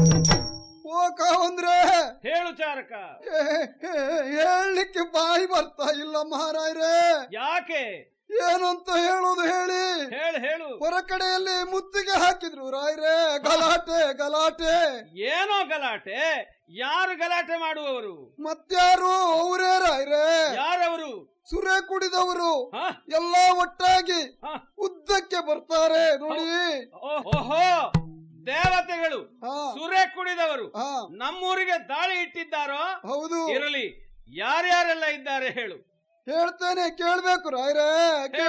ಓ ಕಾವಂದ್ರೆ ಹೇಳು ಚಾರಕ ಹೇ- ಹೇ- ಹೇಳಲಿಕ್ಕೆ ಬಾಯಿ ಬರ್ತಾ ಇಲ್ಲ ಮಹಾರಾಯರೇ ಯಾಕೆ ಏನಂತ ಹೇಳೋದು ಹೇಳಿ ಹೇಳು ಹೇಳು ಹೊರ ಕಡೆಯಲ್ಲಿ ಮುತ್ತಿಗೆ ಹಾಕಿದ್ರು ರಾಯ್ರೆ ಗಲಾಟೆ ಗಲಾಟೆ ಏನೋ ಗಲಾಟೆ ಯಾರು ಗಲಾಟೆ ಮಾಡುವವರು ಮತ್ಯಾರು ಅವರೇ ರಾಯ್ರೆ ಯಾರವರು ಸುರೆ ಕುಡಿದವರು ಹ? ಎಲ್ಲ ಒಟ್ಟಾಗಿ ಹ? ಉದ್ದಕ್ಕೆ ಬರ್ತಾರೆ ನೋಡಿ ಓಹೋ ದೇವತೆಗಳು ಹಾ ಸುರೆ ಕುಡಿದವರು ಹಾ ನಮ್ಮೂರಿಗೆ ದಾಳಿ ಇಟ್ಟಿದ್ದಾರೋ ಹೌದು ಇರಲಿ ಯಾರ್ಯಾರೆಲ್ಲ ಇದ್ದಾರೆ ಹೇಳು ಹೇಳ್ತೇನೆ ಕೇಳ್ಬೇಕು ರಾಯ್ರೆ